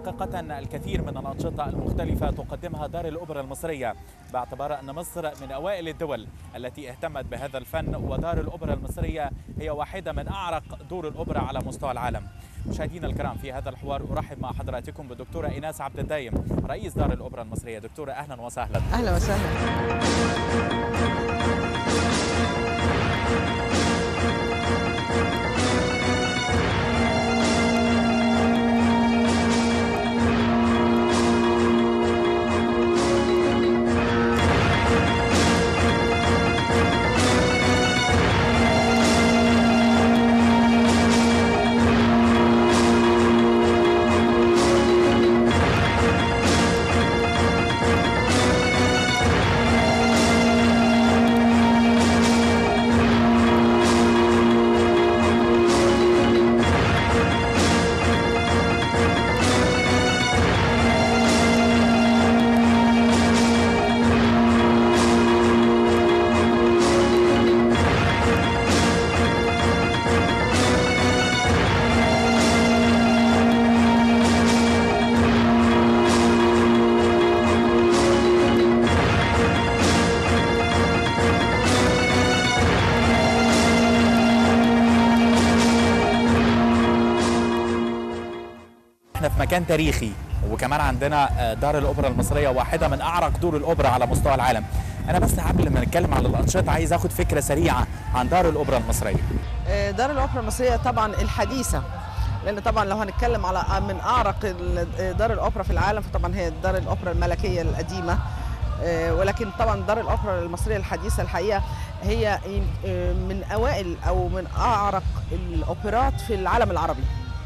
حقيقة الكثير من الأنشطة المختلفة تقدمها دار الأوبرا المصرية باعتبار أن مصر من أوائل الدول التي اهتمت بهذا الفن ودار الأوبرا المصرية هي واحدة من أعرق دور الأوبرا على مستوى العالم مشاهدينا الكرام في هذا الحوار أرحب مع حضراتكم بالدكتورة إيناس عبد الدايم رئيس دار الأوبرا المصرية دكتورة أهلا وسهلا اهلا وسهلا احنا في مكان تاريخي وكمان عندنا دار الأوبرا المصرية واحدة من أعرق دور الأوبرا على مستوى العالم أنا بس قبل ما نتكلم عن الأنشطة عايز أخد فكرة سريعة عن دار الأوبرا المصرية آه، دار الاوبرا المصريه طبعا الحديثه لان طبعا لو هنتكلم على من اعرق ال- دار الاوبرا في العالم فطبعا هي دار الاوبرا الملكيه القديمه آه، ولكن طبعا دار الاوبرا المصريه الحديثه الحقيقه هي يم- آه، من اوائل او من اعرق الاوبرات في العالم العربي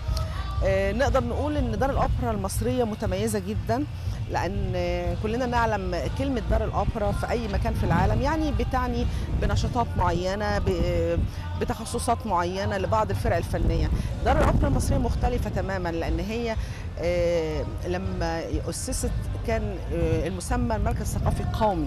آه، نقدر نقول ان دار الاوبرا المصريه متميزه جدا لان آه، كلنا نعلم كلمه دار الاوبرا في اي مكان في العالم يعني بتعني بنشاطات معينه ب- بتخصصات معينه لبعض الفرق الفنيه دار الاوبرا المصريه مختلفه تماما لان هي آه، لما اسست كان آه، المسمى المركز الثقافي القومي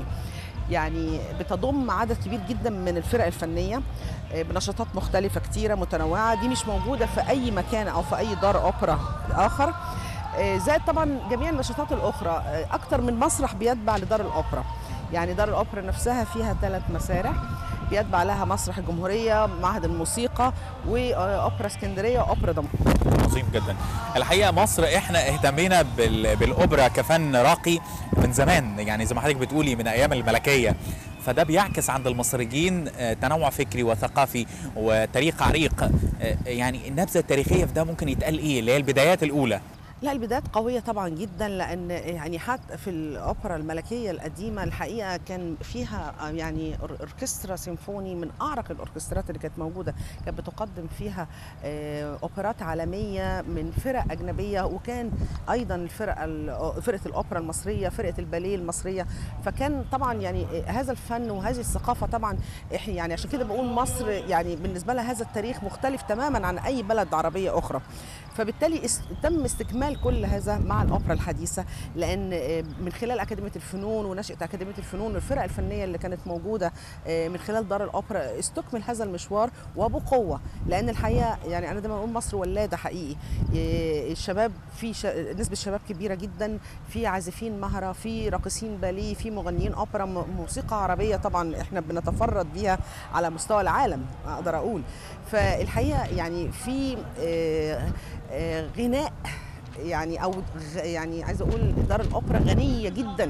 يعني بتضم عدد كبير جدا من الفرق الفنيه آه، بنشاطات مختلفه كتيره متنوعه دي مش موجوده في اي مكان او في اي دار اوبرا اخر آه، زائد طبعا جميع النشاطات الاخرى آه، اكتر من مسرح بيتبع لدار الاوبرا يعني دار الاوبرا نفسها فيها ثلاث مسارح بيتبع لها مسرح الجمهوريه معهد الموسيقى واوبرا اسكندريه واوبرا دمنهور عظيم جدا الحقيقه مصر احنا اهتمينا بال... بالاوبرا كفن راقي من زمان يعني زي ما حضرتك بتقولي من ايام الملكيه فده بيعكس عند المصريين آه، تنوع فكري وثقافي وتاريخ عريق آه، يعني النبذه التاريخيه في ده ممكن يتقال ايه اللي هي البدايات الاولى لا البدايات قوية طبعا جدا لأن يعني حتى في الأوبرا الملكية القديمة الحقيقة كان فيها يعني أور- أوركسترا سيمفوني من أعرق الأوركسترات اللي كانت موجودة كانت بتقدم فيها آه، أوبرات عالمية من فرق أجنبية وكان أيضا الفرقة ال- فرقة الأوبرا المصرية فرقة الباليه المصرية فكان طبعا يعني هذا الفن وهذه الثقافة طبعا إحنا يعني عشان كده بقول مصر يعني بالنسبة لها هذا التاريخ مختلف تماما عن أي بلد عربية أخرى فبالتالي است- تم استكمال كل هذا مع الاوبرا الحديثه لان آه، من خلال اكاديميه الفنون ونشاه اكاديميه الفنون والفرق الفنيه اللي كانت موجوده آه، من خلال دار الاوبرا استكمل هذا المشوار وبقوه لان الحقيقه يعني انا دايما اقول مصر ولاده حقيقي آه، الشباب في ش... نسبه شباب كبيره جدا في عازفين مهره في راقصين باليه في مغنيين اوبرا م- موسيقى عربيه طبعا احنا بنتفرد بيها على مستوى العالم اقدر اقول فالحقيقه يعني في آه، آه، غناء يعني او غ- يعني عايزه اقول دار الاوبرا غنيه جدا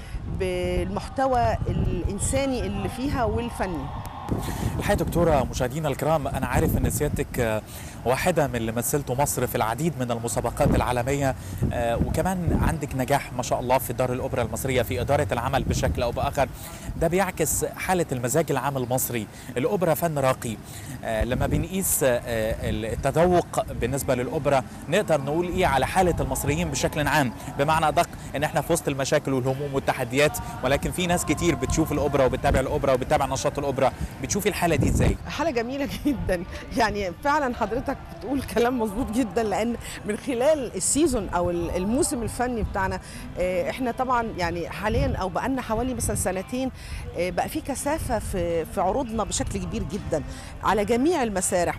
بالمحتوى الانساني اللي فيها والفني الحقيقه دكتوره مشاهدينا الكرام انا عارف ان سيادتك آه، واحده من اللي مثلتوا مصر في العديد من المسابقات العالميه آه، وكمان عندك نجاح ما شاء الله في دار الاوبرا المصريه في اداره العمل بشكل او باخر ده بيعكس حاله المزاج العام المصري الاوبرا فن راقي آه، لما بنقيس آه، التذوق بالنسبه للاوبرا نقدر نقول ايه على حاله المصريين بشكل عام بمعنى ادق ان احنا في وسط المشاكل والهموم والتحديات ولكن في ناس كتير بتشوف الاوبرا وبتتابع الاوبرا وبتتابع نشاط الاوبرا بتشوفي الحاله دي ازاي حاله جميله جدا يعني فعلا حضرتك بتقول كلام مظبوط جدا لان من خلال السيزون او الموسم الفني بتاعنا آه، احنا طبعا يعني حاليا او بقالنا حوالي مثلا سنتين آه، بقى في كثافه في في عروضنا بشكل كبير جدا على جميع المسارح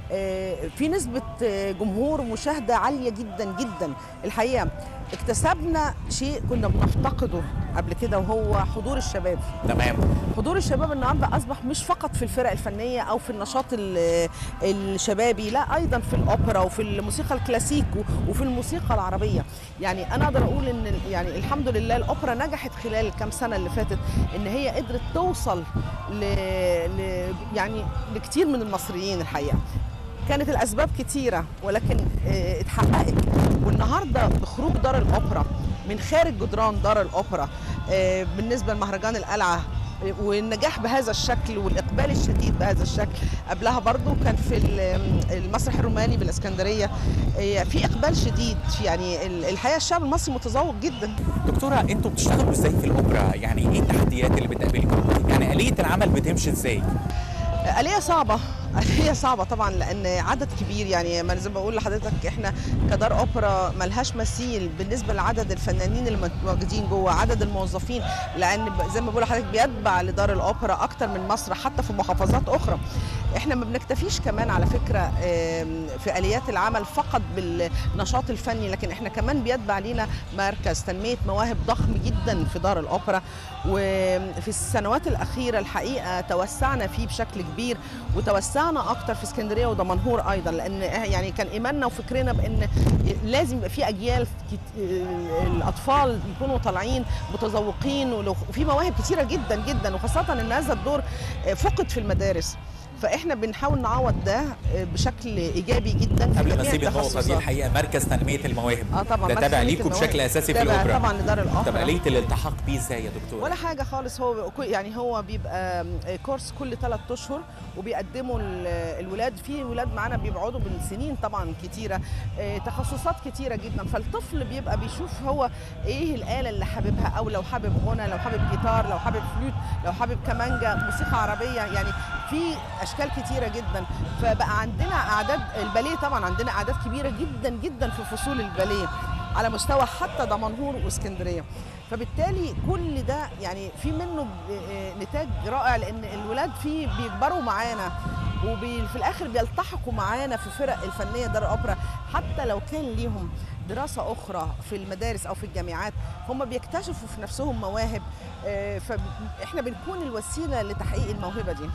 آه، في نسبه آه، جمهور مشاهده عاليه جدا جدا الحقيقه اكتسبنا شيء كنا بنفتقده قبل كده وهو حضور الشباب تمام حضور الشباب النهارده اصبح مش فقط في الفرق الفنيه او في النشاط ال- الشبابي لا ايضا في الاوبرا وفي الموسيقى الكلاسيك و- وفي الموسيقى العربيه يعني انا اقدر اقول ان ال- يعني الحمد لله الاوبرا نجحت خلال الكام سنه اللي فاتت ان هي قدرت توصل ل... ل... يعني لكتير من المصريين الحقيقه كانت الاسباب كتيره ولكن آه، اتحققت والنهارده بخروج دار الاوبرا من خارج جدران دار الاوبرا آه، بالنسبه لمهرجان القلعه آه، والنجاح بهذا الشكل والاقبال الشديد بهذا الشكل قبلها برضو كان في ال- المسرح الروماني بالاسكندريه آه، في اقبال شديد يعني ال- الحقيقه الشعب المصري متذوق جدا دكتوره انتوا بتشتغلوا ازاي في الاوبرا يعني ايه التحديات اللي بتقابلكم يعني آلية العمل بتمشي ازاي آلية صعبة آلية صعبة طبعا لأن عدد كبير يعني ما أنا زي ما بقول لحضرتك احنا كدار أوبرا ملهاش مثيل بالنسبة لعدد الفنانين اللي متواجدين جوه عدد الموظفين لأن ب- زي ما بقول لحضرتك بيتبع لدار الأوبرا أكتر من مسرح حتى في محافظات أخرى احنا ما بنكتفيش كمان على فكرة آم، في آليات العمل فقط بالنشاط الفني لكن احنا كمان بيتبع لينا مركز تنمية مواهب ضخم جدا في دار الأوبرا وفي السنوات الأخيرة الحقيقة توسعنا فيه بشكل كبير وتوسعنا أكتر في اسكندرية ودمنهور أيضا لأن يعني كان إيماننا وفكرنا بأن لازم يبقى في أجيال كت- الأطفال يكونوا طالعين متذوقين ولو- وفي مواهب كتيرة جدا جدا وخاصة أن هذا الدور فقد في المدارس فاحنا بنحاول نعوض ده بشكل ايجابي جدا في قبل ما جميع اسيب النقطه دي التخصصات. الحقيقه مركز تنميه المواهب اه طبعا ده مركز تابع تنمية ليكم المواهب. بشكل اساسي في تابع الاوبرا طبعا لدار طب الاوبرا آلية الالتحاق بيه ازاي يا دكتوره ولا حاجه خالص هو كل- يعني هو بيبقى كورس كل ثلاث اشهر وبيقدموا ال- الولاد في ولاد معانا بيقعدوا من سنين طبعا كتيره آه، تخصصات كتيره جدا فالطفل بيبقى بيشوف هو ايه الاله اللي حاببها او لو حابب غنى لو حابب جيتار لو حابب فلوت لو حابب كمانجا موسيقى عربيه يعني في اشكال كتيره جدا فبقى عندنا اعداد الباليه طبعا عندنا اعداد كبيره جدا جدا في فصول الباليه على مستوى حتى دمنهور واسكندريه فبالتالي كل ده يعني في منه ب- آه، نتاج رائع لان الولاد فيه بيكبروا معانا وفي الاخر بيلتحقوا معانا في فرق الفنيه دار الاوبرا حتى لو كان ليهم دراسه اخرى في المدارس او في الجامعات هم بيكتشفوا في نفسهم مواهب آه، فاحنا بنكون الوسيله لتحقيق الموهبه دي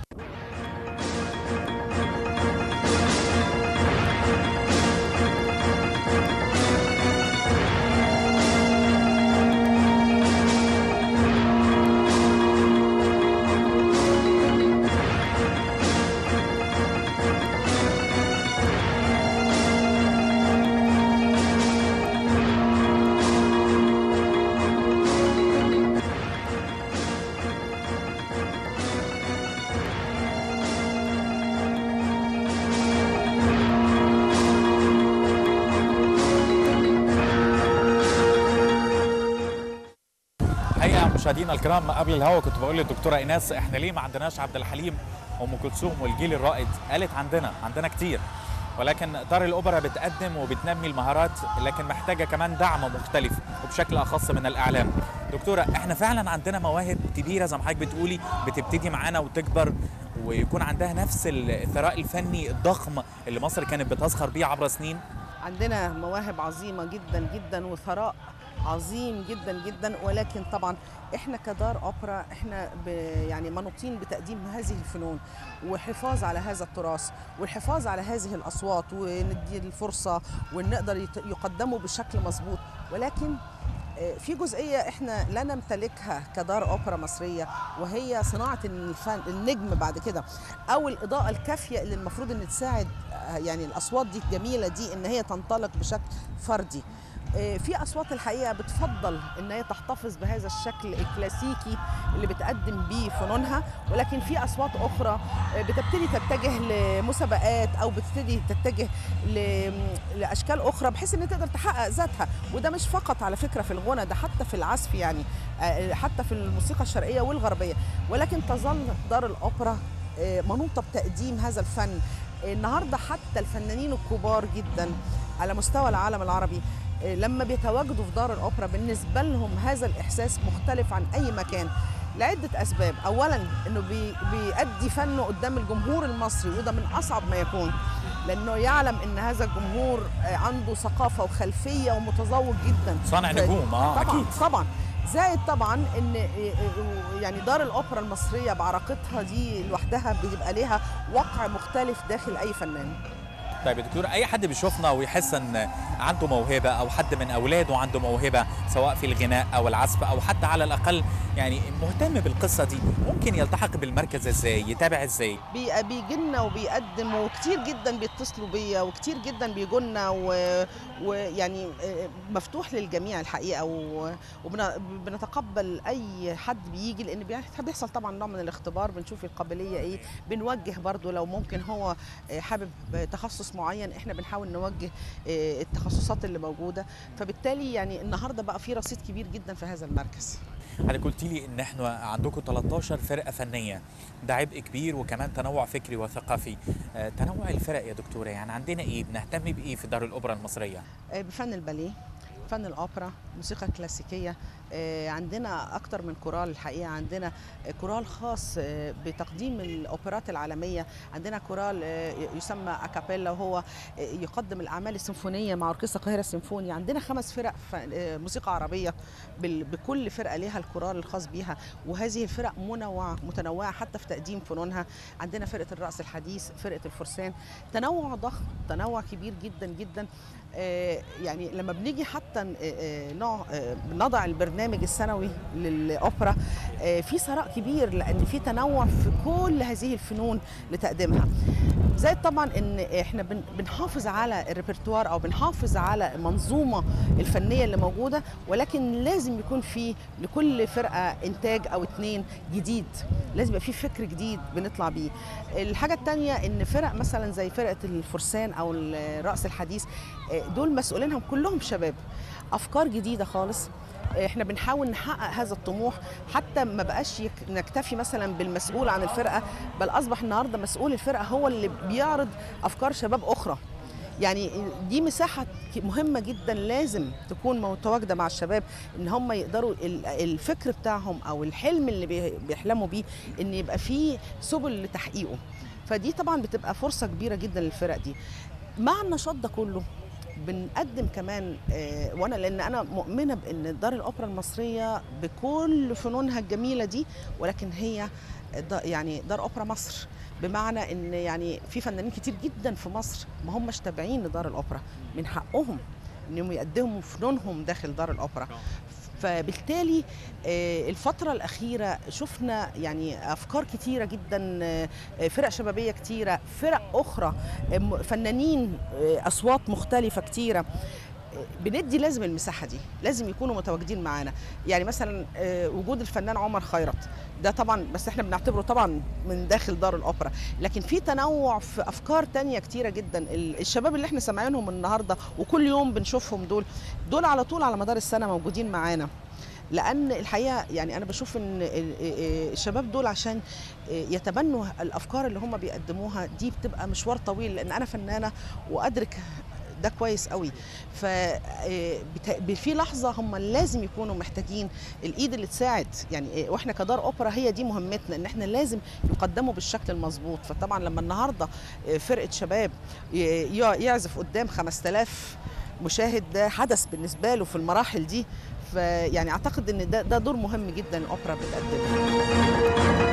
الحقيقه مشاهدينا الكرام قبل الهوا كنت بقول للدكتوره ايناس احنا ليه ما عندناش عبد الحليم ام كلثوم والجيل الرائد قالت عندنا عندنا كتير ولكن دار الاوبرا بتقدم وبتنمي المهارات لكن محتاجه كمان دعم مختلف وبشكل اخص من الاعلام دكتوره احنا فعلا عندنا مواهب كبيره زي ما حضرتك بتقولي بتبتدي معانا وتكبر ويكون عندها نفس الثراء الفني الضخم اللي مصر كانت بتزخر بيه عبر سنين عندنا مواهب عظيمه جدا جدا وثراء عظيم جدا جدا ولكن طبعا احنا كدار اوبرا احنا ب يعني منوطين بتقديم هذه الفنون وحفاظ على هذا التراث والحفاظ على هذه الاصوات وندي الفرصه ونقدر يت- يقدموا بشكل مظبوط ولكن آه، في جزئيه احنا لا نمتلكها كدار اوبرا مصريه وهي صناعه الفن النجم بعد كده او الاضاءه الكافيه اللي المفروض ان تساعد آه، يعني الاصوات دي الجميله دي ان هي تنطلق بشكل فردي آه، في اصوات الحقيقه بتفضل ان هي تحتفظ بهذا الشكل الكلاسيكي اللي بتقدم بيه فنونها ولكن في اصوات اخرى آه، بتبتدي تتجه لمسابقات او بتبتدي تتجه ل- لاشكال اخرى بحيث ان تقدر تحقق ذاتها وده مش فقط على فكره في الغنى ده حتى في العزف يعني آه، حتى في الموسيقى الشرقيه والغربيه ولكن تظل دار الاوبرا آه، منوطه بتقديم هذا الفن النهارده حتى الفنانين الكبار جدا على مستوى العالم العربي آه، لما بيتواجدوا في دار الاوبرا بالنسبه لهم هذا الاحساس مختلف عن اي مكان لعده اسباب اولا انه بي بيأدي فنه قدام الجمهور المصري وده من اصعب ما يكون لانه يعلم ان هذا الجمهور آه، عنده ثقافه وخلفيه ومتذوق جدا صانع ف- نجوم اه طبعا اكيد طبعا زائد طبعا ان يعني دار الاوبرا المصريه بعراقتها دي لوحدها بيبقى ليها وقع مختلف داخل اي فنان طيب يا دكتور اي حد بيشوفنا ويحس ان عنده موهبه او حد من اولاده عنده موهبه سواء في الغناء او العزف او حتى على الاقل يعني مهتم بالقصه دي ممكن يلتحق بالمركز ازاي يتابع ازاي بي- بيجي لنا وبيقدم وكتير جدا بيتصلوا بيا وكتير جدا بيجوا لنا و- ويعني آه، مفتوح للجميع الحقيقه وبنتقبل اي حد بيجي لان بيح- بيحصل طبعا نوع من الاختبار بنشوف القابليه ايه بنوجه برضو لو ممكن هو آه، حابب تخصص معين احنا بنحاول نوجه آه، التخصصات اللي موجوده فبالتالي يعني النهارده بقى في رصيد كبير جدا في هذا المركز حضرتك قلت لي ان احنا عندكم 13 فرقه فنيه ده عبء كبير وكمان تنوع فكري وثقافي آه، تنوع الفرق يا دكتوره يعني عندنا ايه بنهتم بايه في دار الاوبرا المصريه آه، بفن الباليه فن الاوبرا موسيقى كلاسيكيه آه، عندنا اكتر من كورال الحقيقه عندنا آه، كورال خاص آه، بتقديم الاوبرات العالميه عندنا كورال آه، يسمى اكابيلا وهو آه، يقدم الاعمال السيمفونيه مع اوركسترا القاهره السيمفوني عندنا خمس فرق ف- آه، موسيقى عربيه بال- بكل فرقه ليها الكورال الخاص بيها وهذه الفرق منوعه متنوعه حتى في تقديم فنونها عندنا فرقه الرقص الحديث فرقه الفرسان تنوع ضخم تنوع كبير جدا جدا آه، يعني لما بنيجي حتى ن- آه، آه، نوع آه، نضع البرنامج السنوي للأوبرا آه، في ثراء كبير لأن في تنوع في كل هذه الفنون لتقديمها زائد طبعا ان احنا بن- بنحافظ على الريperتوار او بنحافظ على المنظومه الفنيه اللي موجوده ولكن لازم يكون في لكل فرقه انتاج او اتنين جديد لازم يبقى في فكر جديد بنطلع بيه الحاجه الثانيه ان فرق مثلا زي فرقه الفرسان او الرقص الحديث آه، دول مسؤولينهم كلهم شباب افكار جديده خالص احنا بنحاول نحقق هذا الطموح حتى ما بقاش يك- نكتفي مثلا بالمسؤول عن الفرقه بل اصبح النهارده مسؤول الفرقه هو اللي بيعرض افكار شباب اخرى يعني دي مساحة ك- مهمة جدا لازم تكون متواجدة مع الشباب ان هم يقدروا ال- الفكر بتاعهم او الحلم اللي بي- بيحلموا بيه ان يبقى فيه سبل لتحقيقه فدي طبعا بتبقى فرصة كبيرة جدا للفرق دي مع النشاط ده كله بنقدم كمان آه، وانا لان انا مؤمنه بان دار الاوبرا المصريه بكل فنونها الجميله دي ولكن هي دا- يعني دار اوبرا مصر بمعنى ان يعني في فنانين كتير جدا في مصر ما همش تابعين لدار الاوبرا من حقهم انهم يقدموا فنونهم داخل دار الاوبرا فبالتالي آه، الفترة الأخيرة شفنا يعني أفكار كتيرة جدا آه، فرق شبابية كتيرة فرق أخرى آه، م- فنانين آه، أصوات مختلفة كتيرة آه، بندي لازم المساحة دي لازم يكونوا متواجدين معانا يعني مثلا آه، وجود الفنان عمر خيرت ده طبعا بس احنا بنعتبره طبعا من داخل دار الأوبرا لكن في تنوع في أفكار تانية كتيرة جدا ال- الشباب اللي احنا سامعينهم النهاردة وكل يوم بنشوفهم دول دول على طول على مدار السنة موجودين معانا لان الحقيقه يعني انا بشوف ان ال- الشباب دول عشان يتبنوا الافكار اللي هم بيقدموها دي بتبقى مشوار طويل لان انا فنانه وادرك ده كويس قوي ف بت- في لحظه هم لازم يكونوا محتاجين الايد اللي تساعد يعني واحنا كدار اوبرا هي دي مهمتنا ان احنا لازم يقدموا بالشكل المظبوط فطبعا لما النهارده فرقه شباب ي- ي- يعزف قدام 5000 مشاهد ده حدث بالنسبه له في المراحل دي فيعني اعتقد ان ده ده دور مهم جدا الاوبرا بتقدمه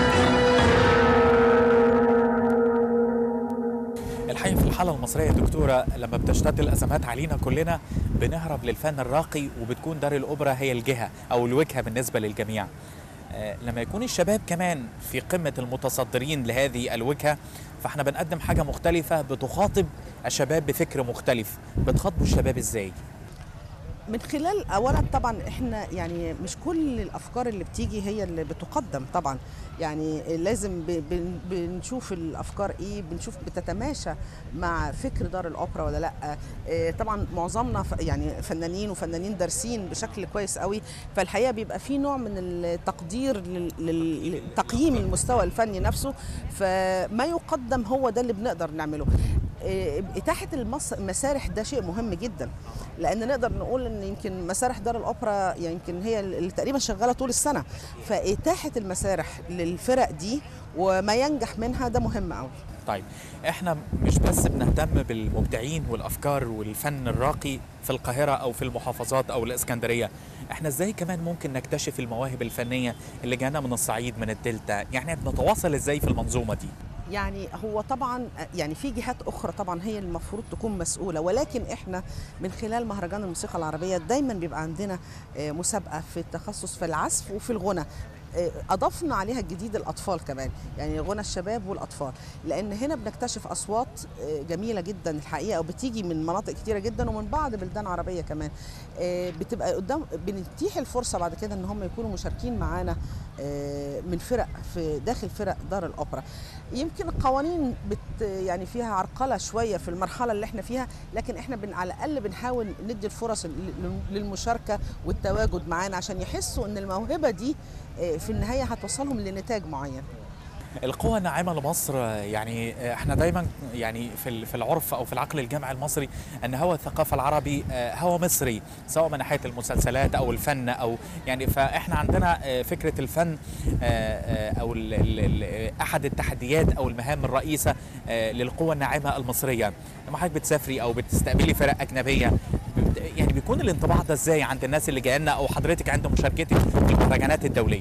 الحقيقه في الحاله المصريه يا دكتوره لما بتشتد الازمات علينا كلنا بنهرب للفن الراقي وبتكون دار الاوبرا هي الجهه او الوجهه بالنسبه للجميع آه، لما يكون الشباب كمان في قمه المتصدرين لهذه الوجهه فاحنا بنقدم حاجه مختلفه بتخاطب الشباب بفكر مختلف بتخاطبوا الشباب ازاي من خلال اولا طبعا احنا يعني مش كل الافكار اللي بتيجي هي اللي بتقدم طبعا يعني لازم ب- بن- بنشوف الافكار ايه بنشوف بتتماشى مع فكر دار الاوبرا ولا لا آه، طبعا معظمنا ف- يعني فنانين وفنانين دارسين بشكل كويس قوي فالحقيقه بيبقى في نوع من التقدير لل- لل- لتقييم المستوى الفني نفسه فما يقدم هو ده اللي بنقدر نعمله آه، اتاحه المس- المسارح ده شيء مهم جدا لان نقدر نقول ان يمكن مسارح دار الاوبرا يعني يمكن هي اللي تقريبا شغاله طول السنه فاتاحه المسارح للفرق دي وما ينجح منها ده مهم قوي طيب احنا مش بس بنهتم بالمبدعين والافكار والفن الراقي في القاهره او في المحافظات او الاسكندريه احنا ازاي كمان ممكن نكتشف المواهب الفنيه اللي جانا من الصعيد من الدلتا يعني بنتواصل ازاي في المنظومه دي يعني هو طبعا يعني في جهات اخرى طبعا هي المفروض تكون مسؤوله ولكن احنا من خلال مهرجان الموسيقى العربيه دايما بيبقى عندنا آه، مسابقه في التخصص في العزف وفي الغنى آه، اضفنا عليها الجديد الاطفال كمان يعني غنى الشباب والاطفال لان هنا بنكتشف اصوات آه، جميله جدا الحقيقه وبتيجي من مناطق كتيره جدا ومن بعض بلدان عربيه كمان آه، بتبقى قدام بنتيح الفرصه بعد كده ان هم يكونوا مشاركين معانا آه، من فرق في داخل فرق دار الاوبرا يمكن القوانين بت يعني فيها عرقله شويه في المرحله اللي احنا فيها لكن احنا بن على الاقل بنحاول ندي الفرص لل- للمشاركه والتواجد معانا عشان يحسوا ان الموهبه دي آه، في النهايه هتوصلهم لنتاج معين القوى الناعمه لمصر يعني احنا دايما يعني في ال- في العرف او في العقل الجامعي المصري ان هو الثقافه العربي آه، هو مصري سواء من ناحيه المسلسلات او الفن او يعني فاحنا عندنا آه، فكره الفن آه، آه، او ال- ال- ال- احد التحديات او المهام الرئيسه آه، للقوى الناعمه المصريه لما حضرتك بتسافري او بتستقبلي فرق اجنبيه بت- يعني بيكون الانطباع ده ازاي عند الناس اللي جايه لنا او حضرتك عند مشاركتك في المهرجانات الدوليه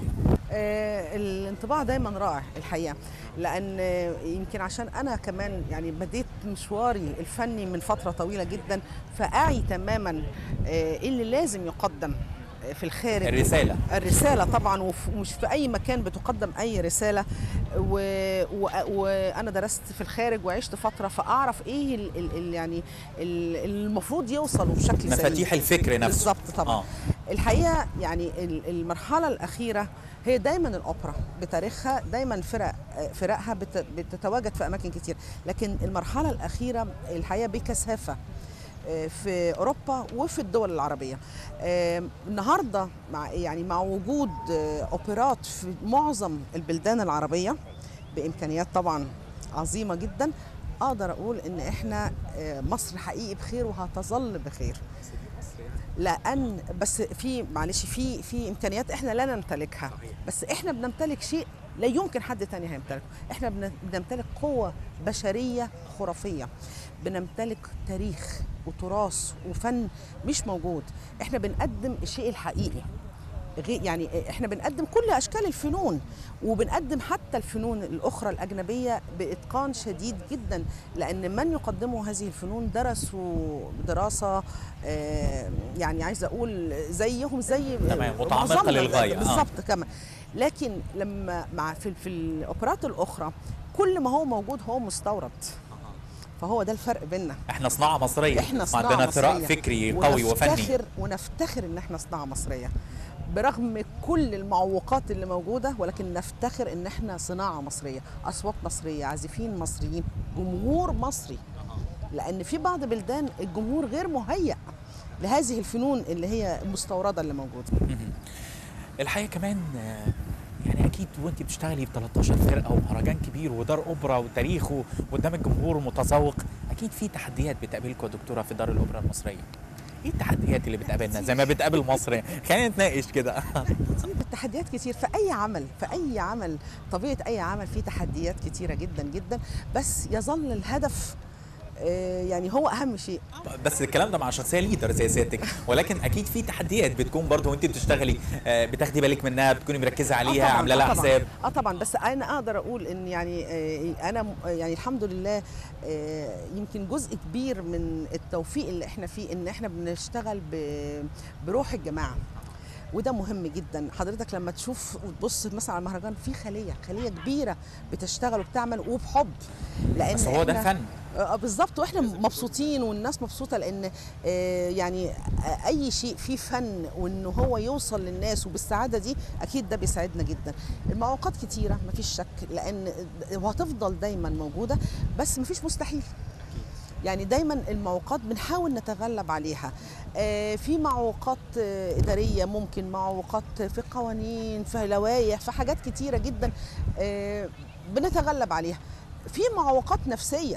آه، الانطباع دايما رائع الحقيقه لان آه، يمكن عشان انا كمان يعني بديت مشواري الفني من فتره طويله جدا فاعي تماما آه، ايه اللي لازم يقدم آه، في الخارج الرساله الرسالة طبعا وف- ومش في أي مكان بتقدم أي رسالة و... و... وأنا درست في الخارج وعشت فترة فأعرف إيه ال... ال... ال... يعني ال- المفروض يوصلوا بشكل سليم مفاتيح الفكر نفسه بالظبط طبعا آه. الحقيقه يعني ال- المرحله الاخيره هي دايما الاوبرا بتاريخها دايما فرق فرقها بت- بتتواجد في اماكن كتير لكن المرحله الاخيره الحقيقه بكثافه آه، في اوروبا وفي الدول العربيه آه، النهارده مع يعني مع وجود آه، اوبرات في معظم البلدان العربيه بامكانيات طبعا عظيمه جدا اقدر اقول ان احنا آه، مصر حقيقي بخير وهتظل بخير لان بس في معلش في في امكانيات احنا لا نمتلكها بس احنا بنمتلك شيء لا يمكن حد تاني هيمتلكه احنا بن- بنمتلك قوة بشرية خرافية بنمتلك تاريخ وتراث وفن مش موجود احنا بنقدم الشيء الحقيقي غي- يعني احنا بنقدم كل اشكال الفنون وبنقدم حتى الفنون الاخرى الاجنبيه باتقان شديد جدا لان من يقدموا هذه الفنون درسوا دراسه آه، يعني عايزه اقول زيهم زي تمام، متعمقة معظمنا للغاية، آه. بالظبط كمان لكن لما مع في, في الاوبرات الاخرى كل ما هو موجود هو مستورد فهو ده الفرق بيننا احنا صناعه مصريه احنا صناعه عندنا ثراء مصرية. فكري قوي وفني ونفتخر ونفتخر ان احنا صناعه مصريه برغم كل المعوقات اللي موجوده ولكن نفتخر ان احنا صناعه مصريه اصوات مصريه عازفين مصريين جمهور مصري لان في بعض بلدان الجمهور غير مهيأ لهذه الفنون اللي هي المستورده اللي موجوده الحقيقه كمان آه، يعني اكيد وانت بتشتغلي ب 13 فرقه ومهرجان كبير ودار اوبرا وتاريخه قدام الجمهور متذوق اكيد في تحديات بتقابلكم يا دكتوره في دار الاوبرا المصريه ايه التحديات اللي بتقابلنا زي ما بتقابل مصر يعني. خلينا نتناقش كده كتير التحديات كتير في اي عمل في اي عمل طبيعه اي عمل فيه تحديات كتيره جدا جدا بس يظل الهدف آه، يعني هو اهم شيء بس الكلام ده مع شخصيه ليدر زي سيادتك ولكن اكيد في تحديات بتكون برضه وانت بتشتغلي آه، بتاخدي بالك منها بتكوني مركزه عليها طبعاً، عامله لها طبعاً. حساب اه طبعا بس انا اقدر اقول ان يعني آه، انا م- يعني الحمد لله آه، يمكن جزء كبير من التوفيق اللي احنا فيه ان احنا بنشتغل ب- بروح الجماعه وده مهم جدا حضرتك لما تشوف وتبص مثلا على المهرجان في خليه خليه كبيره بتشتغل وبتعمل وبحب لان بس هو ده إحنا- فن آه، بالظبط واحنا مبسوطين والناس مبسوطه لان آه، يعني آه، اي شيء فيه فن وان هو يوصل للناس وبالسعاده دي اكيد ده بيساعدنا جدا المعوقات كتيره مفيش شك لان وهتفضل دايما موجوده بس مفيش مستحيل يعني دايما المعوقات بنحاول نتغلب عليها آه، في معوقات آه، إدارية ممكن معوقات في قوانين في لوائح في حاجات كتيرة جدا آه، بنتغلب عليها في معوقات نفسية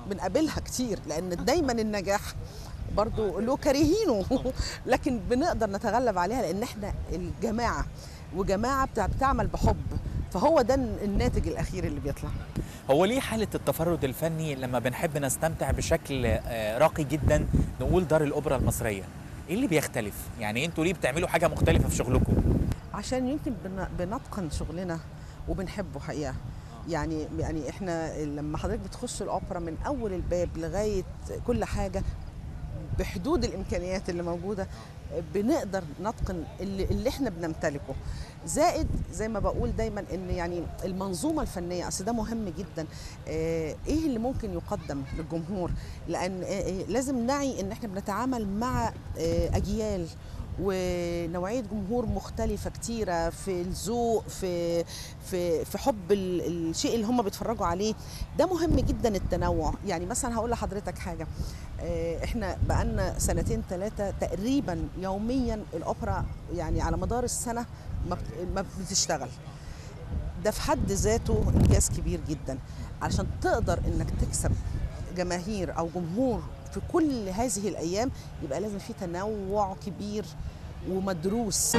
بنقابلها كتير لان دايما النجاح برضو له كارهينه لكن بنقدر نتغلب عليها لان احنا الجماعه وجماعه بتع- بتعمل بحب فهو ده الناتج الاخير اللي بيطلع هو ليه حالة التفرد الفني لما بنحب نستمتع بشكل آه، راقي جدا نقول دار الأوبرا المصرية ايه اللي بيختلف يعني انتوا ليه بتعملوا حاجة مختلفة في شغلكم عشان يمكن بن- بنتقن شغلنا وبنحبه حقيقه يعني يعني احنا لما حضرتك بتخش الاوبرا من اول الباب لغايه كل حاجه بحدود الامكانيات اللي موجوده بنقدر نتقن اللي, اللي احنا بنمتلكه زائد زي ما بقول دايما ان يعني المنظومه الفنيه اصل ده مهم جدا آه، ايه اللي ممكن يقدم للجمهور لان آه، آه، لازم نعي ان احنا بنتعامل مع آه، اجيال ونوعيه جمهور مختلفه كتيره في الذوق في في في حب ال- الشيء اللي هم بيتفرجوا عليه ده مهم جدا التنوع يعني مثلا هقول لحضرتك حاجه آه، احنا بقالنا سنتين ثلاثه تقريبا يوميا الاوبرا يعني على مدار السنه ما بت- ما بتشتغل ده في حد ذاته انجاز كبير جدا علشان تقدر انك تكسب جماهير او جمهور في كل هذه الايام يبقى لازم في تنوع كبير ومدروس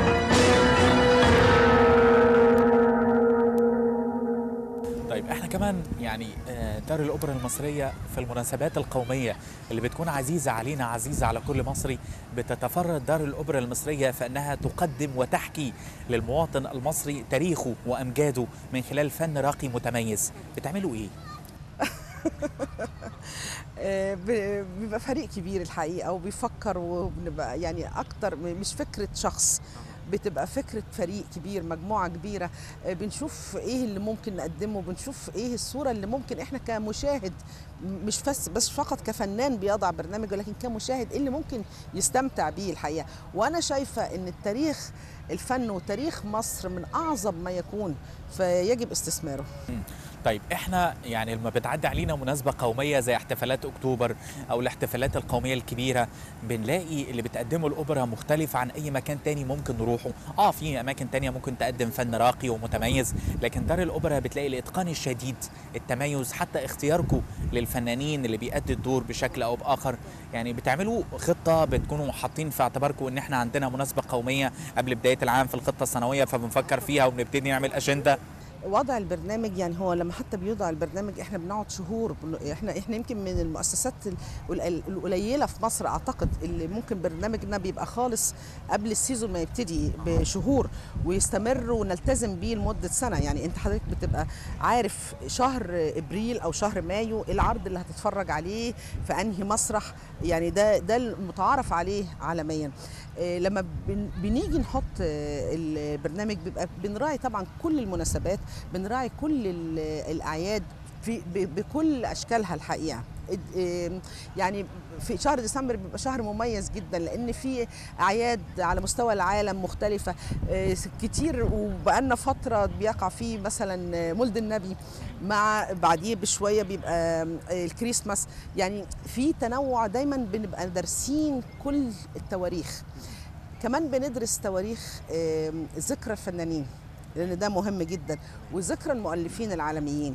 طيب احنا كمان يعني آه، دار الأوبرا المصرية في المناسبات القومية اللي بتكون عزيزة علينا عزيزة على كل مصري بتتفرد دار الأوبرا المصرية فإنها تقدم وتحكي للمواطن المصري تاريخه وأمجاده من خلال فن راقي متميز بتعملوا إيه؟ آه، ب- بيبقى فريق كبير الحقيقه وبيفكر وبنبقى يعني اكتر م- مش فكره شخص بتبقى فكرة فريق كبير مجموعة كبيرة آه، بنشوف ايه اللي ممكن نقدمه بنشوف ايه الصورة اللي ممكن احنا كمشاهد م- مش بس بس فقط كفنان بيضع برنامج ولكن كمشاهد ايه اللي ممكن يستمتع بيه الحقيقة وانا شايفة ان التاريخ الفن وتاريخ مصر من اعظم ما يكون فيجب استثماره طيب احنا يعني لما بتعدي علينا مناسبة قومية زي احتفالات اكتوبر او الاحتفالات القومية الكبيرة بنلاقي اللي بتقدمه الاوبرا مختلف عن اي مكان تاني ممكن نروحه اه في اماكن تانية ممكن تقدم فن راقي ومتميز لكن دار الاوبرا بتلاقي الاتقان الشديد التميز حتى اختياركم للفنانين اللي بيأدي الدور بشكل او باخر يعني بتعملوا خطة بتكونوا حاطين في اعتباركم ان احنا عندنا مناسبة قومية قبل بداية العام في الخطة السنوية فبنفكر فيها وبنبتدي نعمل اجندة وضع البرنامج يعني هو لما حتى بيوضع البرنامج احنا بنقعد شهور بن- احنا احنا يمكن من المؤسسات ال- ال- القليله في مصر اعتقد اللي ممكن برنامجنا بيبقى خالص قبل السيزون ما يبتدي بشهور ويستمر ونلتزم بيه لمده سنه يعني انت حضرتك بتبقى عارف شهر ابريل او شهر مايو إيه العرض اللي هتتفرج عليه في انهي مسرح يعني ده ده المتعارف عليه عالميا آه، لما بن- بنيجي نحط آه، البرنامج بيبقى بنراعي طبعا كل المناسبات بنراعي كل ال- الاعياد في ب- بكل اشكالها الحقيقه إد- آم، يعني في شهر ديسمبر بيبقى شهر مميز جدا لان في اعياد على مستوى العالم مختلفه آه، كتير وبقالنا فتره بيقع فيه مثلا مولد النبي مع بعديه بشويه بيبقى آم، الكريسماس يعني في تنوع دايما بنبقى دارسين كل التواريخ كمان بندرس تواريخ آم، ذكرى الفنانين لان ده مهم جدا وذكرى المؤلفين العالميين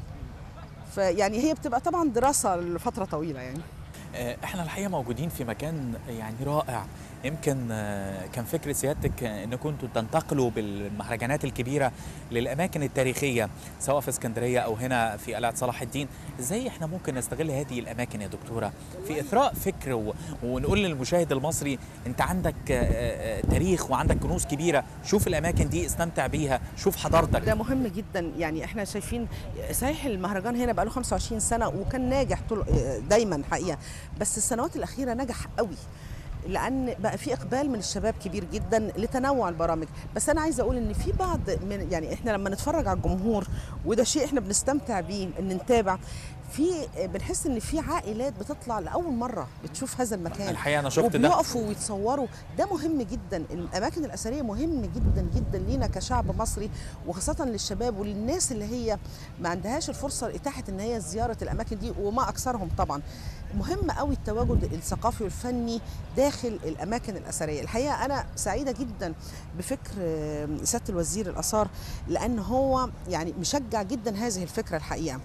فيعني هي بتبقى طبعا دراسه لفتره طويله يعني آه، احنا الحقيقه موجودين في مكان يعني رائع يمكن آه، كان فكر سيادتك آه، ان كنتوا تنتقلوا بالمهرجانات الكبيره للاماكن التاريخيه سواء في اسكندريه او هنا في قلعه صلاح الدين ازاي احنا ممكن نستغل هذه الاماكن يا دكتوره في اثراء فكر و... ونقول للمشاهد المصري انت عندك آه، آه، تاريخ وعندك كنوز كبيره شوف الاماكن دي استمتع بيها شوف حضارتك ده مهم جدا يعني احنا شايفين صحيح المهرجان هنا بقاله 25 سنه وكان ناجح طول دايما حقيقه بس السنوات الاخيره نجح قوي لان بقى في اقبال من الشباب كبير جدا لتنوع البرامج بس انا عايزه اقول ان في بعض من يعني احنا لما نتفرج على الجمهور وده شيء احنا بنستمتع بيه ان نتابع في بنحس ان في عائلات بتطلع لاول مره بتشوف هذا المكان الحقيقه انا شفت ده وبيقفوا ويتصوروا ده مهم جدا الاماكن الاثريه مهم جدا جدا لينا كشعب مصري وخاصه للشباب وللناس اللي هي ما عندهاش الفرصه اتاحت ان هي زياره الاماكن دي وما اكثرهم طبعا مهم قوي التواجد الثقافي والفني داخل الاماكن الاثريه الحقيقه انا سعيده جدا بفكر آه، سياده الوزير الاثار لان هو يعني مشجع جدا هذه الفكره الحقيقه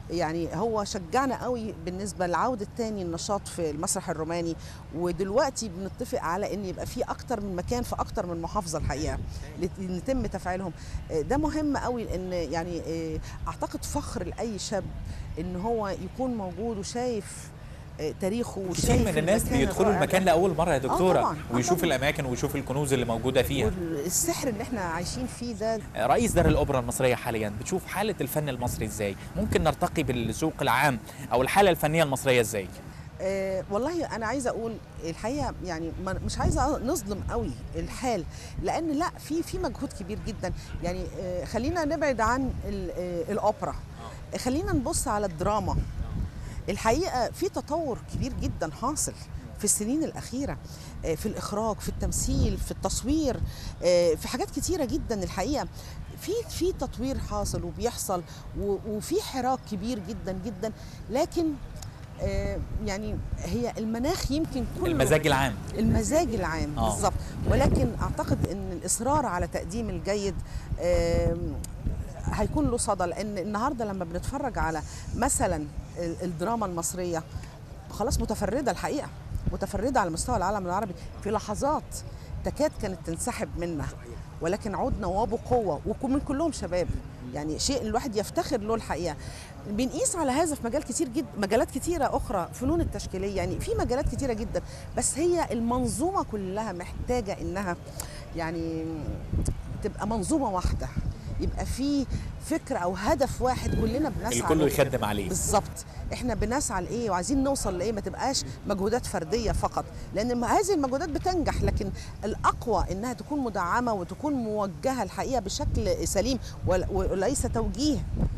يعني هو شجعنا قوي بالنسبه لعوده تاني النشاط في المسرح الروماني ودلوقتي بنتفق على ان يبقى في اكتر من مكان في اكتر من محافظه الحقيقه لت- يتم تفعيلهم آه، ده مهم قوي لان يعني آه، اعتقد فخر لاي شاب ان هو يكون موجود وشايف آه، تاريخه كتير وشايف من الناس المكان بيدخلوا الرائع المكان ده. لاول مره يا دكتوره طبعاً، آه ويشوف طبعاً. الاماكن ويشوف الكنوز اللي موجوده فيها والسحر اللي احنا عايشين فيه ده رئيس دار الاوبرا المصريه حاليا بتشوف حاله الفن المصري ازاي ممكن نرتقي بالسوق العام او الحاله الفنيه المصريه ازاي آه والله انا عايزه اقول الحقيقه يعني ما- مش عايزه نظلم قوي الحال لان لا في في مجهود كبير جدا يعني آه خلينا نبعد عن ال- آه الاوبرا خلينا نبص على الدراما الحقيقه في تطور كبير جدا حاصل في السنين الاخيره آه، في الاخراج في التمثيل في التصوير آه، في حاجات كتيره جدا الحقيقه في في تطوير حاصل وبيحصل و- وفي حراك كبير جدا جدا لكن آه، يعني هي المناخ يمكن كله المزاج العام المزاج العام آه. بالظبط ولكن اعتقد ان الاصرار على تقديم الجيد آم، هيكون له صدى لان النهارده لما بنتفرج على مثلا ال- الدراما المصريه خلاص متفرده الحقيقه متفرده على مستوى العالم العربي في لحظات تكاد كانت تنسحب منا ولكن عدنا وبقوه ومن كلهم شباب يعني شيء الواحد يفتخر له الحقيقه بنقيس على هذا في مجال كتير جدا مجالات كتيره اخرى فنون التشكيليه يعني في مجالات كتيره جدا بس هي المنظومه كلها محتاجه انها يعني تبقى منظومه واحده يبقى في فكره او هدف واحد كلنا بنسعى الكل له. يخدم عليه بالظبط احنا بنسعى لايه وعايزين نوصل لايه ما تبقاش مجهودات فرديه فقط لان ما- هذه المجهودات بتنجح لكن الاقوى انها تكون مدعمه وتكون موجهه الحقيقه بشكل سليم ول- وليس توجيه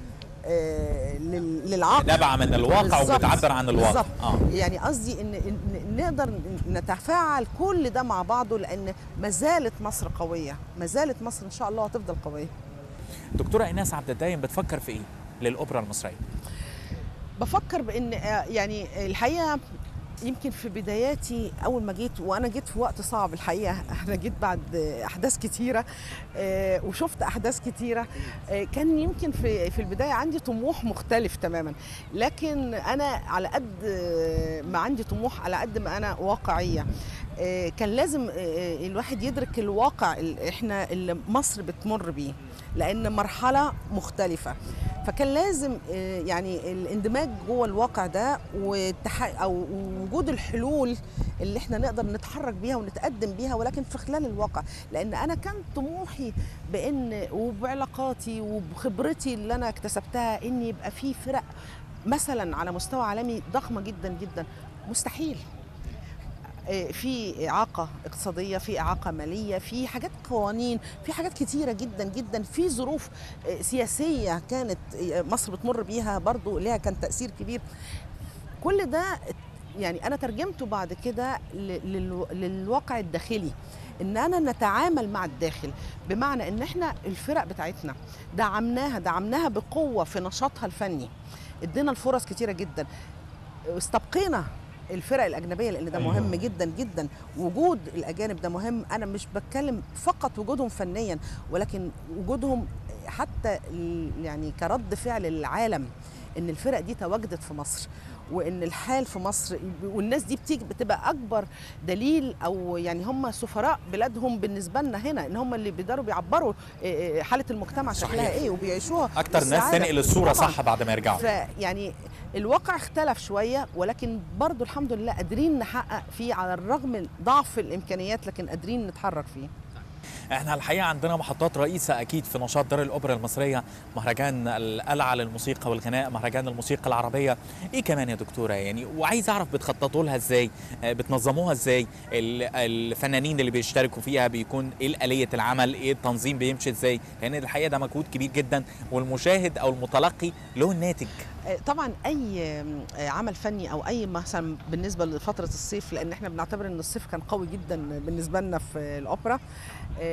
آه، لل- للعقل نابعه من الواقع بالظبط. وبتعبر عن الواقع بالظبط. اه يعني قصدي ان إن نقدر نتفاعل كل ده مع بعضه لان ما زالت مصر قويه ما زالت مصر ان شاء الله هتفضل قويه دكتوره ايناس عبد الدايم بتفكر في ايه للاوبرا المصريه بفكر بان آه، يعني الحقيقه يمكن في بداياتي اول ما جيت وانا جيت في وقت صعب الحقيقه انا جيت بعد آه، احداث كتيره آه، وشفت احداث كتيره آه، كان يمكن في في البدايه عندي طموح مختلف تماما لكن انا على قد آه، ما عندي طموح على قد ما انا واقعيه آه، كان لازم آه، الواحد يدرك الواقع اللي احنا اللي مصر بتمر بيه لان مرحله مختلفه فكان لازم آه، يعني الاندماج جوه الواقع ده والتح... او وجود الحلول اللي احنا نقدر نتحرك بيها ونتقدم بيها ولكن في خلال الواقع لان انا كان طموحي بان وبعلاقاتي وبخبرتي اللي انا اكتسبتها ان يبقى في فرق مثلا على مستوى عالمي ضخمه جدا جدا مستحيل آه، في إعاقة اقتصادية في إعاقة مالية في حاجات قوانين في حاجات كتيرة جدا جدا في ظروف آه، سياسية كانت آه، مصر بتمر بيها برضو لها كان تأثير كبير كل ده يعني أنا ترجمته بعد كده ل- للو- للواقع الداخلي ان انا نتعامل مع الداخل بمعنى ان احنا الفرق بتاعتنا دعمناها دعمناها بقوه في نشاطها الفني ادينا الفرص كتيره جدا استبقينا الفرق الاجنبيه لان ده أيوة. مهم جدا جدا وجود الاجانب ده مهم انا مش بتكلم فقط وجودهم فنيا ولكن وجودهم حتى ال- يعني كرد فعل للعالم ان الفرق دي تواجدت في مصر وان الحال في مصر والناس دي بتيجي بتبقى اكبر دليل او يعني هم سفراء بلادهم بالنسبه لنا هنا ان هم اللي بيقدروا بيعبروا إيه إيه حاله المجتمع صحيح. شكلها ايه وبيعيشوها اكتر ناس بالسعادة. تنقل الصوره طبعاً. صح بعد ما يرجعوا فيعني الواقع اختلف شويه ولكن برضو الحمد لله قادرين نحقق فيه على الرغم من ضعف الامكانيات لكن قادرين نتحرك فيه احنا الحقيقه عندنا محطات رئيسه اكيد في نشاط دار الاوبرا المصريه مهرجان القلعه للموسيقى والغناء مهرجان الموسيقى العربيه ايه كمان يا دكتوره يعني وعايز اعرف بتخططوا لها ازاي آه، بتنظموها ازاي ال- الفنانين اللي بيشتركوا فيها بيكون ايه آلية العمل ايه التنظيم بيمشي ازاي لان الحقيقه ده مجهود كبير جدا والمشاهد او المتلقي له الناتج آه، طبعا اي آه، عمل فني او اي مثلا بالنسبه لفتره الصيف لان احنا بنعتبر ان الصيف كان قوي جدا بالنسبه لنا في الاوبرا آه،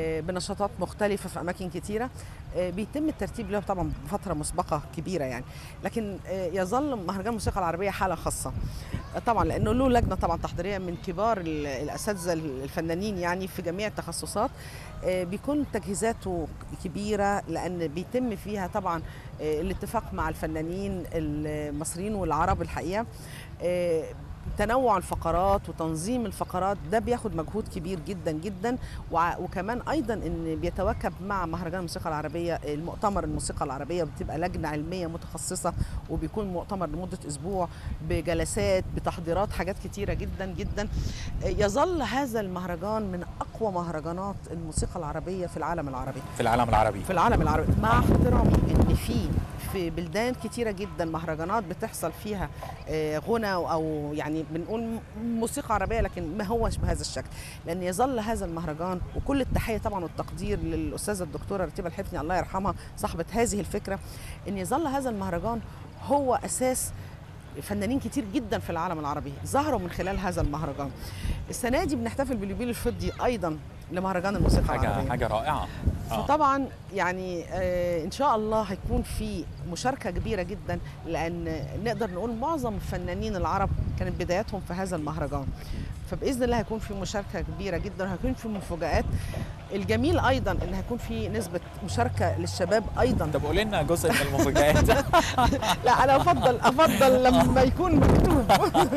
آه، بنشاطات مختلفه في اماكن كتيره آه، بيتم الترتيب له طبعا بفتره مسبقه كبيره يعني لكن آه، يظل مهرجان الموسيقى العربيه حاله خاصه آه، طبعا لانه له لجنه طبعا تحضيريه من كبار ال- الاساتذه الفنانين يعني في جميع التخصصات آه، بيكون تجهيزاته كبيره لان بيتم فيها طبعا آه، الاتفاق مع الفنانين المصريين والعرب الحقيقه آه، تنوع الفقرات وتنظيم الفقرات ده بياخد مجهود كبير جدا جدا وع- وكمان ايضا ان بيتواكب مع مهرجان الموسيقى العربيه المؤتمر الموسيقى العربيه بتبقى لجنه علميه متخصصه وبيكون مؤتمر لمده اسبوع بجلسات بتحضيرات حاجات كتيره جدا جدا يظل هذا المهرجان من اقوى مهرجانات الموسيقى العربيه في العالم العربي في العالم العربي في العالم العربي مع احترامي ان في في بلدان كتيره جدا مهرجانات بتحصل فيها آه، غنى او يعني بنقول م- موسيقى عربيه لكن ما هوش بهذا الشكل لان يظل هذا المهرجان وكل التحيه طبعا والتقدير للاستاذه الدكتوره رتيبه الحفني الله يرحمها صاحبه هذه الفكره ان يظل هذا المهرجان هو اساس فنانين كتير جدا في العالم العربي ظهروا من خلال هذا المهرجان السنه دي بنحتفل باليوبيل الفضي ايضا لمهرجان الموسيقى حاجه العربيه حاجه رائعه آه. فطبعا يعني آه، ان شاء الله هيكون في مشاركه كبيره جدا لان نقدر نقول معظم الفنانين العرب كانت بداياتهم في هذا المهرجان فباذن الله هيكون في مشاركه كبيره جدا وهيكون في مفاجات الجميل ايضا ان هيكون في نسبه مشاركه للشباب ايضا طب قولي لنا جزء من المفاجآت لا انا افضل افضل لما يكون مكتوب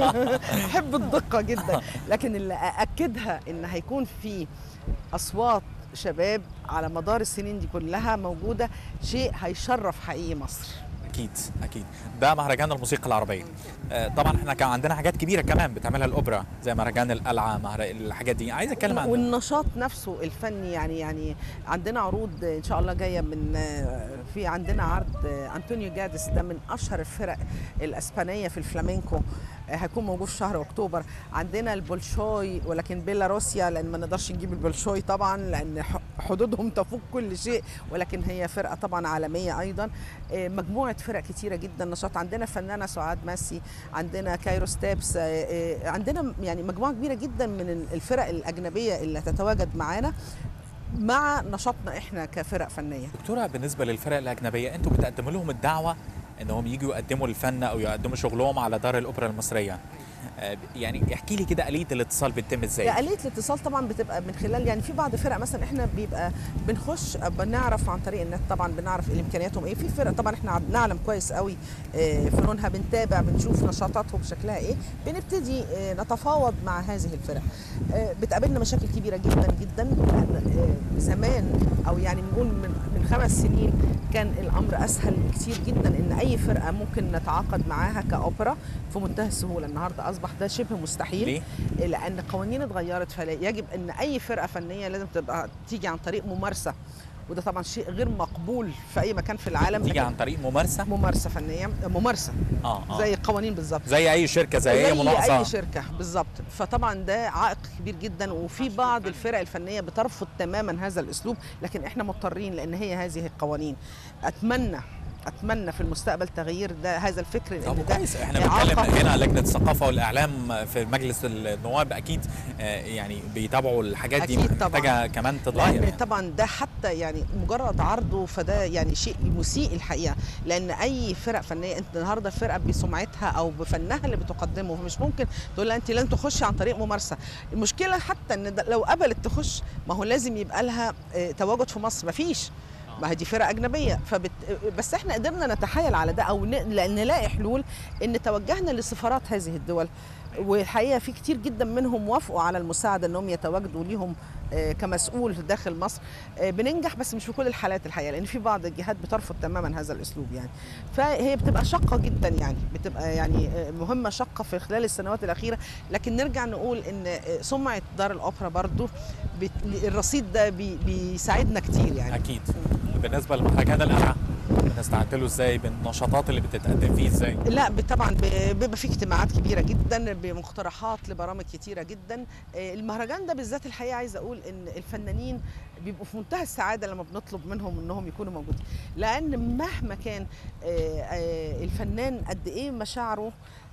احب الدقه جدا لكن اللي ااكدها ان هيكون في اصوات شباب على مدار السنين دي كلها موجوده شيء هيشرف حقيقي مصر اكيد اكيد ده مهرجان الموسيقى العربيه آه، طبعا احنا كان عندنا حاجات كبيره كمان بتعملها الاوبرا زي مهرجان القلعه مهر... الحاجات دي عايز اتكلم عن والنشاط نفسه الفني يعني يعني عندنا عروض ان شاء الله جايه من في عندنا عرض انطونيو جادس ده من اشهر الفرق الاسبانيه في الفلامينكو هيكون موجود في شهر اكتوبر عندنا البولشوي ولكن بيلاروسيا لان ما نقدرش نجيب البولشوي طبعا لان ح- حدودهم تفوق كل شيء ولكن هي فرقه طبعا عالميه ايضا آه، مجموعه فرق كتيره جدا نشاط عندنا فنانه سعاد ماسي عندنا كايرو ستيبس آه، آه، عندنا يعني مجموعه كبيره جدا من الفرق الاجنبيه اللي تتواجد معانا مع نشاطنا احنا كفرق فنيه دكتوره بالنسبه للفرق الاجنبيه انتوا بتقدموا لهم الدعوه انهم يجوا يقدموا الفن او يقدموا شغلهم على دار الاوبرا المصريه آه، يعني احكي لي كده آلية الاتصال بتتم ازاي لا آلية الاتصال طبعا بتبقى من خلال يعني في بعض فرق مثلا احنا بيبقى بنخش بنعرف عن طريق النت طبعا بنعرف امكانياتهم ايه في فرق طبعا احنا نعلم كويس قوي آه، فنونها بنتابع بنشوف نشاطاتهم شكلها ايه بنبتدي آه، نتفاوض مع هذه الفرق آه، بتقابلنا مشاكل كبيره جدا جدا لأن، آه، زمان او يعني بنقول من من خمس سنين كان الامر اسهل كتير جدا ان اي فرقه ممكن نتعاقد معاها كاوبرا في منتهى السهوله النهارده اصبح ده شبه مستحيل ليه؟ لان القوانين اتغيرت فيجب ان اي فرقه فنيه لازم تبقى تيجي عن طريق ممارسه وده طبعا شيء غير مقبول في اي مكان في العالم تيجي لكن عن طريق ممارسه ممارسه فنيه ممارسه اه اه زي القوانين بالظبط زي اي شركه زي, اي مناقصه اي شركه بالظبط فطبعا ده عائق كبير جدا وفي بعض الفرق الفنيه بترفض تماما هذا الاسلوب لكن احنا مضطرين لان هي هذه القوانين اتمنى اتمنى في المستقبل تغيير ده هذا الفكر طب ان ده كويس احنا بنتكلم إعاقة. هنا لجنه الثقافه والاعلام في مجلس النواب اكيد آه، يعني بيتابعوا الحاجات دي أكيد طبعاً. محتاجه كمان تتغير لان يعني. طبعا ده حتى يعني مجرد عرضه فده يعني شيء مسيء الحقيقه لان اي فرق فنيه انت النهارده فرقه بسمعتها او بفنها اللي بتقدمه فمش ممكن تقول لها انت لن تخشي عن طريق ممارسه المشكله حتى ان ده لو قبلت تخش ما هو لازم يبقى لها آه، تواجد في مصر مفيش ما هي دي فرق اجنبيه فبت... بس احنا قدرنا نتحايل على ده او ن... لان نلاقي حلول ان توجهنا لسفارات هذه الدول والحقيقه في كتير جدا منهم وافقوا على المساعده انهم يتواجدوا ليهم آه، كمسؤول داخل مصر آه، بننجح بس مش في كل الحالات الحقيقه لان في بعض الجهات بترفض تماما هذا الاسلوب يعني فهي بتبقى شقه جدا يعني بتبقى يعني آه، مهمه شقه في خلال السنوات الاخيره لكن نرجع نقول ان آه، سمعه دار الاوبرا برضو بت... الرصيد ده بي... بيساعدنا كتير يعني اكيد بالنسبه لمهرجان القلعه بنستعد له ازاي بالنشاطات اللي بتتقدم فيه ازاي لا ب- طبعا ب- بيبقى في اجتماعات كبيره جدا بمقترحات لبرامج كتيره جدا آه، المهرجان ده بالذات الحقيقه عايزه اقول ان الفنانين بيبقوا في منتهى السعاده لما بنطلب منهم انهم يكونوا موجودين لان مهما كان آه، آه، الفنان قد ايه مشاعره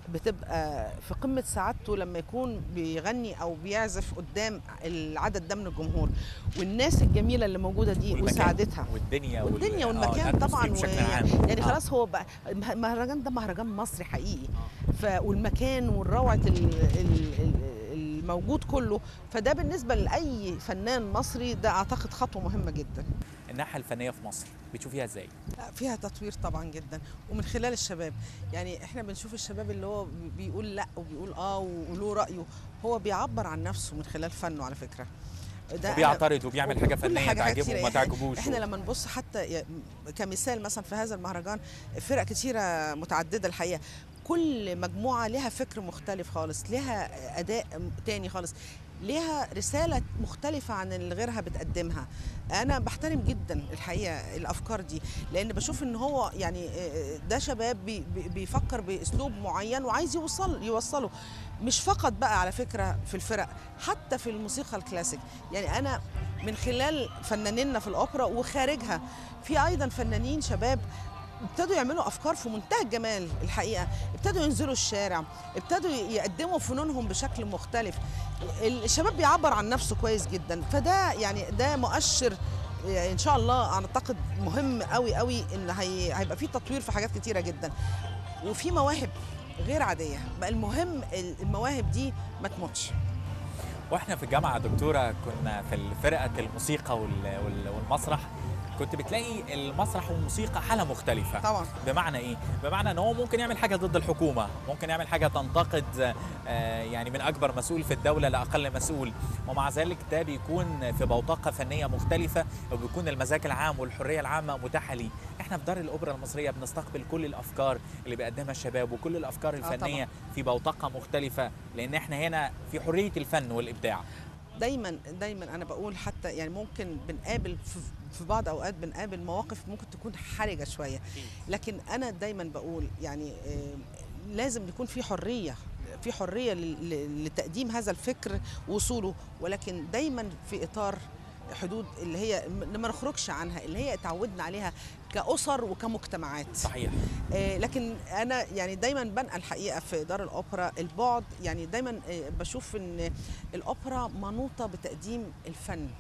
بتبقى في قمه سعادته لما يكون بيغني او بيعزف قدام العدد ده من الجمهور والناس الجميله اللي موجوده دي والمكان وسعادتها والدنيا وال- والدنيا آه، والمكان الأتموسفير طبعا بشكل و- عام يعني آه. خلاص هو بقى المهرجان ده مهرجان مصري حقيقي ف والمكان والروعه ال- ال- ال- الموجود كله فده بالنسبه لاي فنان مصري ده اعتقد خطوه مهمه جدا الناحيه الفنيه في مصر بتشوفيها ازاي لا فيها تطوير طبعا جدا ومن خلال الشباب يعني احنا بنشوف الشباب اللي هو بيقول لا وبيقول اه وله رايه هو بيعبر عن نفسه من خلال فنه على فكره ده أنا- وبيعترض وبيعمل حاجه كل فنيه حاجة تعجبه كتيرة. وما إحنا- تعجبوش احنا لما نبص حتى ي- كمثال مثلا في هذا المهرجان فرق كتيره متعدده الحقيقه كل مجموعه لها فكر مختلف خالص لها اداء تاني خالص ليها رسالة مختلفة عن اللي غيرها بتقدمها أنا بحترم جدا الحقيقة الأفكار دي لأن بشوف إن هو يعني ده شباب بي بي- بيفكر بأسلوب معين وعايز يوصل يوصله مش فقط بقى على فكرة في الفرق حتى في الموسيقى الكلاسيك يعني أنا من خلال فنانينا في الأوبرا وخارجها في أيضا فنانين شباب ابتدوا يعملوا افكار في منتهى الجمال الحقيقه ابتدوا ينزلوا الشارع ابتدوا يقدموا فنونهم بشكل مختلف الشباب بيعبر عن نفسه كويس جدا فده يعني ده مؤشر يعني ان شاء الله اعتقد مهم قوي قوي ان هي هيبقى في تطوير في حاجات كتيره جدا وفي مواهب غير عاديه بقى المهم المواهب دي ما تموتش واحنا في الجامعه يا دكتوره كنا في فرقه الموسيقى وال- وال- والمسرح كنت بتلاقي المسرح والموسيقى حاله مختلفه طبعا بمعنى ايه بمعنى ان هو ممكن يعمل حاجه ضد الحكومه ممكن يعمل حاجه تنتقد آه، يعني من اكبر مسؤول في الدوله لاقل مسؤول ومع ذلك ده بيكون في بوتقه فنيه مختلفه وبيكون المزاج العام والحريه العامه متاحه ليه احنا في دار الاوبرا المصريه بنستقبل كل الافكار اللي بيقدمها الشباب وكل الافكار الفنيه في بوتقه مختلفه لان احنا هنا في حريه الفن والابداع دايما دايما انا بقول حتى يعني ممكن بنقابل في في بعض اوقات بنقابل مواقف ممكن تكون حرجه شويه لكن انا دايما بقول يعني آه، لازم يكون في حريه في حريه لل- لل- لتقديم هذا الفكر وصوله ولكن دايما في اطار حدود اللي هي م- ما نخرجش عنها اللي هي اتعودنا عليها كاسر وكمجتمعات صحيح آه، لكن انا يعني دايما بنقى الحقيقه في دار الاوبرا البعد يعني دايما آه، بشوف ان الاوبرا منوطه بتقديم الفن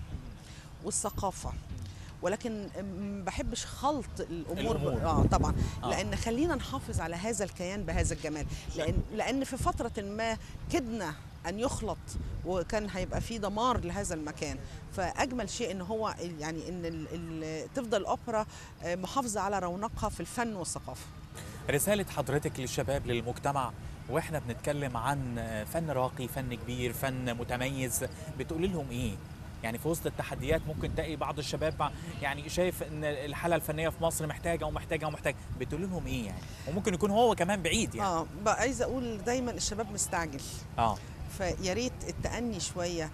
والثقافه ولكن ما بحبش خلط الامور, الأمور. اه طبعا آه. آه. لان خلينا نحافظ على هذا الكيان بهذا الجمال لان لان في فتره ما كدنا ان يخلط وكان هيبقى في دمار لهذا المكان فاجمل شيء ان هو ال- يعني ان ال ال تفضل الاوبرا آه، محافظه على رونقها في الفن والثقافه رسالة حضرتك للشباب للمجتمع واحنا بنتكلم عن فن راقي فن كبير فن متميز بتقول لهم ايه يعني في وسط التحديات ممكن تلاقي بعض الشباب يعني شايف ان الحاله الفنيه في مصر محتاجه ومحتاجه ومحتاجه بتقول لهم ايه يعني وممكن يكون هو كمان بعيد يعني اه بقى عايزه اقول دايما الشباب مستعجل اه فيا ريت التأني شوية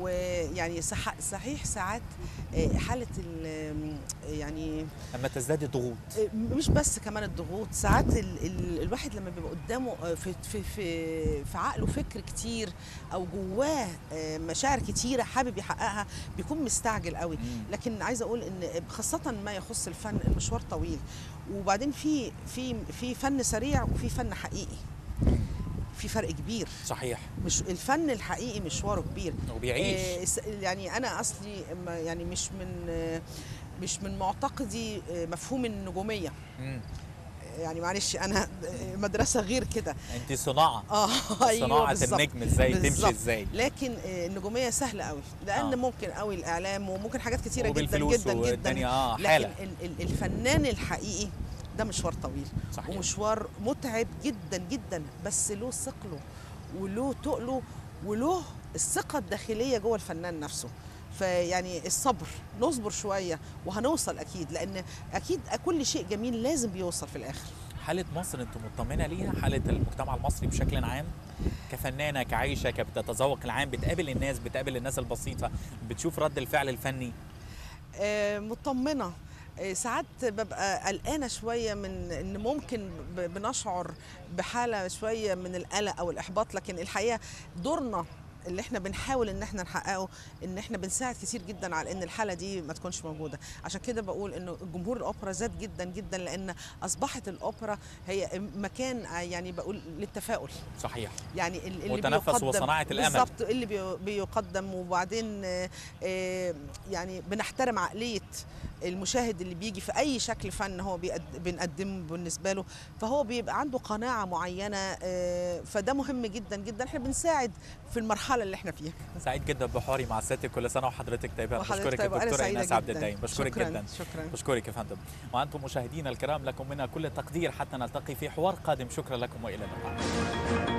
ويعني صح صحيح ساعات آه، حالة ال- يعني اما تزداد الضغوط آه، مش بس كمان الضغوط ساعات ال ال الواحد لما بيبقى قدامه آه، في في في في عقله فكر كتير او جواه آه، مشاعر كتيره حابب يحققها بيكون مستعجل قوي مم. لكن عايزه اقول ان خاصه ما يخص الفن المشوار طويل وبعدين في في في فن سريع وفي فن حقيقي في فرق كبير صحيح مش الفن الحقيقي مشواره كبير وبيعيش آه، س- يعني انا اصلي ما- يعني مش من آه، مش من معتقدي آه، مفهوم النجوميه مم. يعني معلش انا آه، مدرسه غير كده انت صناعه اه صناعه بالظبط. النجم ازاي تمشي بالظبط. ازاي لكن آه، النجوميه سهله قوي لان آه. ممكن قوي الاعلام وممكن حاجات كتيره جدا وبالفلوس جدا جدا والدنيا اه لكن حاله ال- ال- الفنان الحقيقي ده مشوار طويل صحيح ومشوار متعب جدا جدا بس له ثقله وله تقله وله الثقة الداخلية جوه الفنان نفسه فيعني الصبر نصبر شوية وهنوصل أكيد لأن أكيد كل شيء جميل لازم بيوصل في الآخر حالة مصر انت مطمنة ليها حالة المجتمع المصري بشكل عام كفنانة كعايشة كبتتذوق العام بتقابل الناس بتقابل الناس البسيطة بتشوف رد الفعل الفني آه، مطمنة آه، ساعات ببقى قلقانة شوية من إن ممكن ب- بنشعر بحالة شوية من القلق أو الإحباط لكن الحقيقة دورنا اللي احنا بنحاول ان احنا نحققه ان احنا بنساعد كتير جدا على ان الحاله دي ما تكونش موجوده عشان كده بقول انه جمهور الاوبرا زاد جدا جدا لان اصبحت الاوبرا هي مكان يعني بقول للتفاؤل صحيح يعني ال- اللي وتنفس بيقدم وصناعة الأمل. بالظبط اللي بي- بيقدم وبعدين آه، آه، يعني بنحترم عقليه المشاهد اللي بيجي في اي شكل فن هو بيقد- بنقدمه بالنسبه له فهو بيبقى عنده قناعه معينه آه، فده مهم جدا جدا احنا بنساعد في المرحله اللي احنا فيها سعيد جدا بحواري مع سيادتك كل سنه وحضرتك طيبه وحضرتك بشكرك يا طيب، وأنا دكتوره سعيدة ايناس عبد جداً. الدايم بشكرك شكراً، جدا شكرا بشكرك يا فندم وانتم مشاهدينا الكرام لكم منا كل التقدير حتى نلتقي في حوار قادم شكرا لكم والى اللقاء